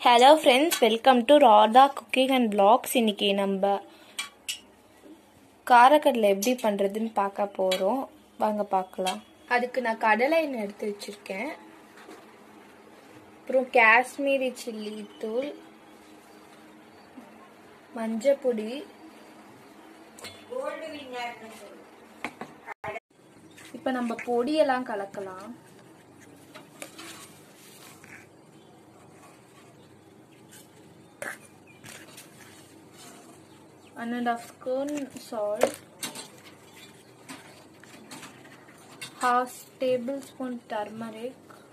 Hello friends welcome to Radha cooking and blogs இன்னைக்கு நம்ம காரக்கடலை எப்படி பண்ணுறதுன்னு பார்க்க போகிறோம் வாங்க பார்க்கலாம் அதுக்கு நான் கடலை எண்ணெய் எடுத்து வச்சுருக்கேன் அப்புறம் காஷ்மீரி சில்லி தூள் மஞ்சள் பொடி இப்போ நம்ம பொடியெல்லாம் கலக்கலாம் one and a half spoon salt half tablespoon turmeric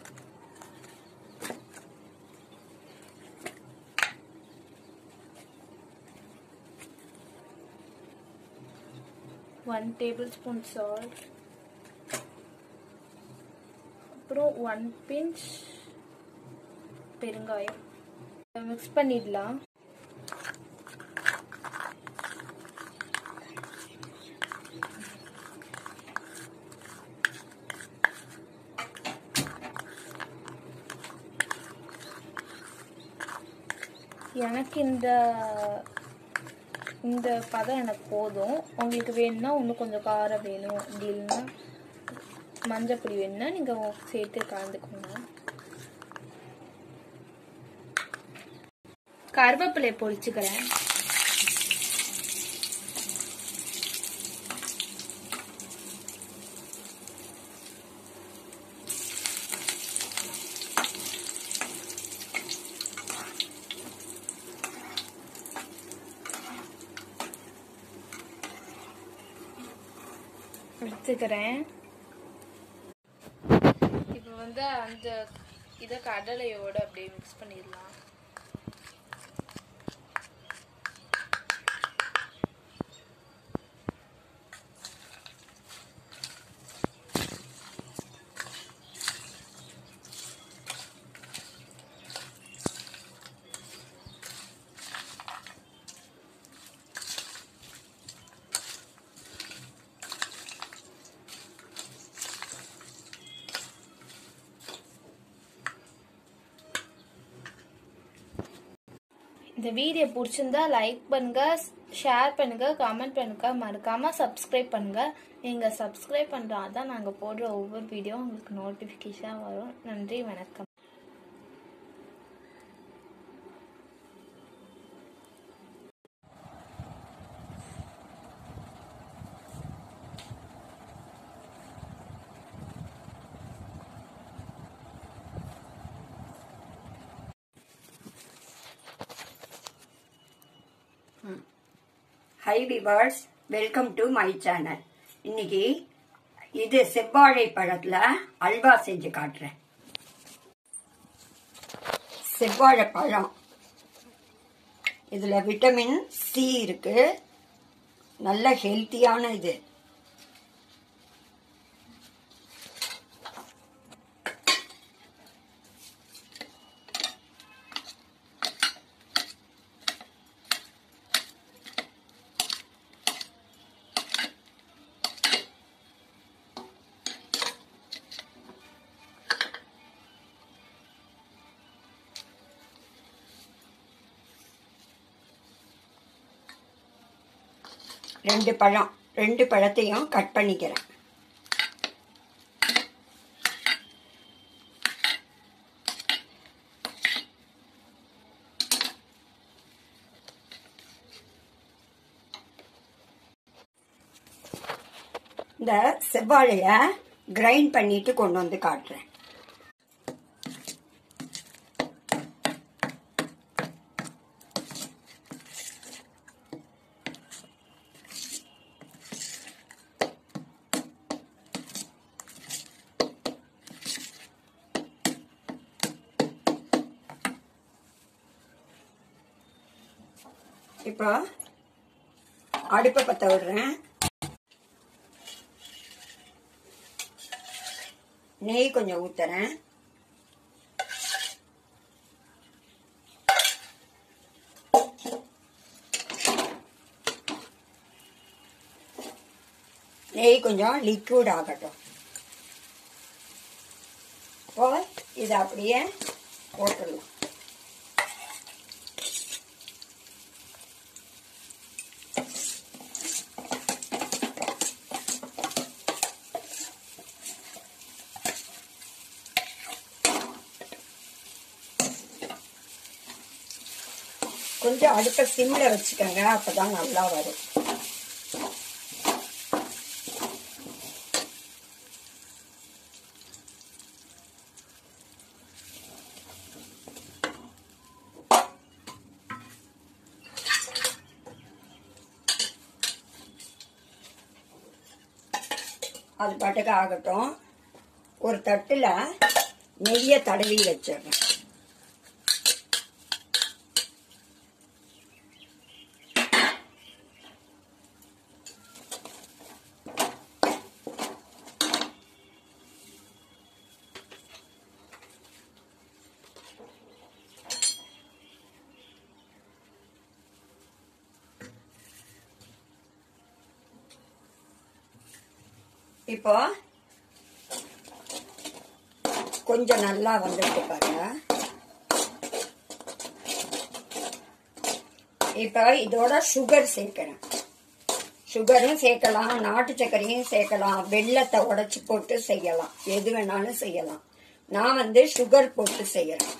one tablespoon salt அப்புறம் ஒன் பிஞ்ச் பெருங்காயம் மிக்ஸ் பண்ணிடலாம் எனக்கு இந்த இந்த பதம் எனக்கு போதும் உங்களுக்கு வேணும்னா இன்னும் கொஞ்சம் காரம் வேணும் அப்படி இல்லைன்னா மஞ்சப்பொடி வேணும்னா நீங்கள் சேர்த்து கலந்துக்கோங்க கருவேப்பிலையை பொரிச்சுக்கிறேன் எடுத்துக்கிறேன் இப்போ வந்து அந்த இதை கடலையோட அப்படியே மிக்ஸ் பண்ணிடலாம் இந்த வீடியோ பிடிச்சிருந்தா லைக் பண்ணுங்க ஷேர் பண்ணுங்க கமெண்ட் பண்ணுங்க மறக்காம சப்ஸ்கிரைப் பண்ணுங்க நீங்க சப்ஸ்கிரைப் பண்றாதான் நாங்க போடுற ஒவ்வொரு வீடியோ உங்களுக்கு நோட்டிபிகேஷன் வரும் நன்றி வணக்கம் hi viewers welcome to my channel இன்னைக்கு இது செவ்வாழை பழத்துல அல்வா செஞ்சு காட்டுறேன் செவ்வாழை பழம் இதுல விட்டமின் சி இருக்கு நல்ல ஹெல்த்தியான இது ரெண்டு பழம் ரெண்டு பழத்தையும் கட் பண்ணிக்கிறேன் இந்த செவ்வாழைய கிரைண்ட் பண்ணிட்டு கொண்டு வந்து காட்டுறேன் இப்போ அடுப்பை பற்ற விடுறேன் நெய் கொஞ்சம் ஊத்துறேன் நெய் கொஞ்சம் லிக்விட் ஆகட்டும் இப்போ இதை அப்படியே போட்டுடலாம் கொஞ்சம் அடுப்பை சிம்ல வச்சுக்கோங்க அப்பதான் நல்லா வரும் அது பாட்டுக்கு ஆகட்டும் ஒரு தட்டுல நெய்யை தடவி வச்சிடுறேன் இப்போ கொஞ்சம் நல்லா வந்துட்டு பாருங்க இப்போ இதோட சுகர் சேர்க்கிறேன் சுகரும் சேர்க்கலாம் நாட்டு சர்க்கரையும் சேர்க்கலாம் வெள்ளத்தை உடைச்சு போட்டு செய்யலாம் எது வேணாலும் செய்யலாம் நான் வந்து சுகர் போட்டு செய்யறேன்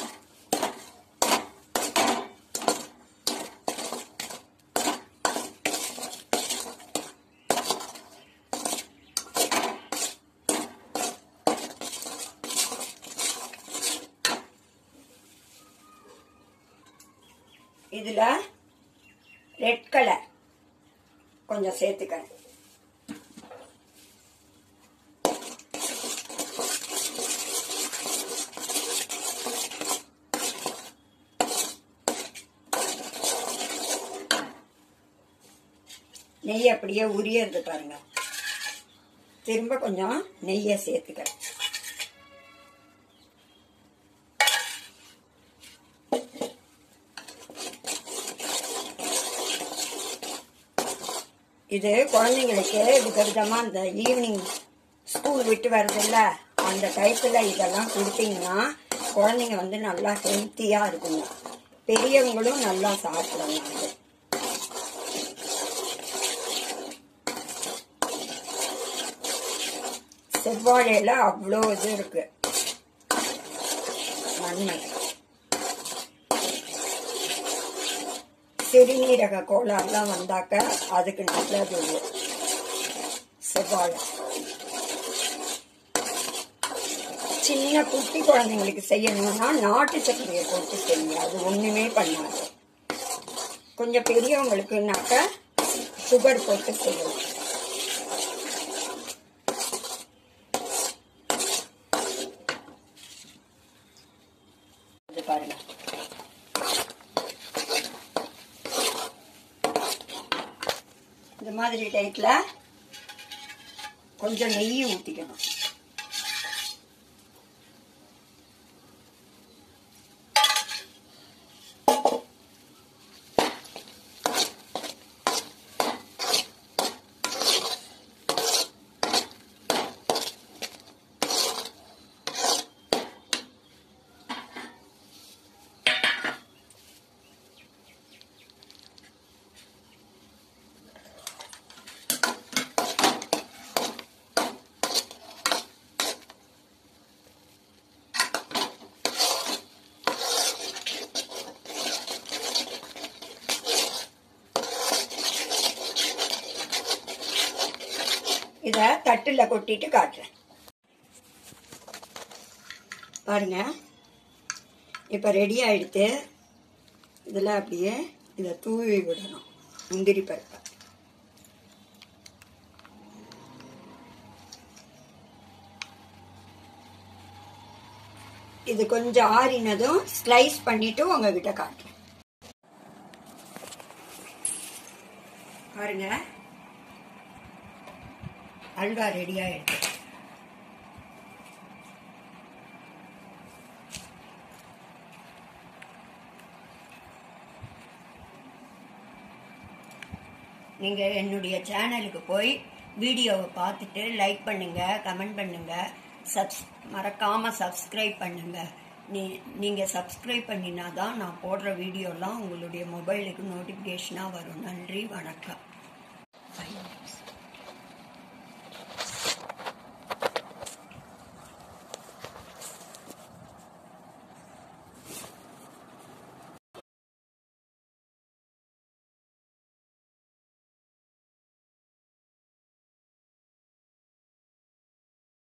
இதுல ரெட் கலர் கொஞ்சம் சேர்த்துக்கிறேன் நெய் அப்படியே உரியறது பாருங்க திரும்ப கொஞ்சம் நெய்யை சேர்த்துக்கிறேன் இது குழந்தைங்களுக்கு விதவிதமா இந்த ஈவினிங் ஸ்கூல் விட்டு வருதுல்ல அந்த டயத்துல இதெல்லாம் கொடுத்தீங்கன்னா குழந்தைங்க வந்து நல்லா ஹெல்த்தியா இருக்குங்க பெரியவங்களும் நல்லா சாப்பிடலாம் அது செவ்வாழையில அவ்வளோ இது இருக்கு நன்மை சிறுநீரக கோளாறுலாம் வந்தாக்க அதுக்கு நல்லது இது. செவ்வாழை சின்ன குட்டி குழந்தைங்களுக்கு செய்யணும்னா நாட்டு சர்க்கரையை போட்டு செய்யுங்க அது ஒண்ணுமே பண்ணாது கொஞ்சம் பெரியவங்களுக்குனாக்க சுகர் போட்டு செய்யலாம் இது பாருங்க இந்த மாதிரி டைப்ல கொஞ்சம் நெய் ஊத்திக்கணும் இத தட்டுல கொட்டிட்டு காட்டுறேன் பாருங்க இப்ப ரெடி ஆயிடுத்து இதுல அப்படியே இத தூவி விடணும் முந்திரி பருப்பை இது கொஞ்சம் ஆறினதும் ஸ்லைஸ் பண்ணிட்டு உங்ககிட்ட காட்டுறேன் பாருங்க அல்வா ரெடி ஆயிடுச்சு நீங்க என்னுடைய சேனலுக்கு போய் வீடியோவை பார்த்துட்டு லைக் பண்ணுங்க கமெண்ட் பண்ணுங்க சப்ஸ் மறக்காம சப்ஸ்கிரைப் பண்ணுங்க நீ நீங்க சப்ஸ்கிரைப் பண்ணினாதான் நான் போடுற வீடியோலாம் உங்களுடைய மொபைலுக்கு நோட்டிஃபிகேஷனாக வரும் நன்றி வணக்கம்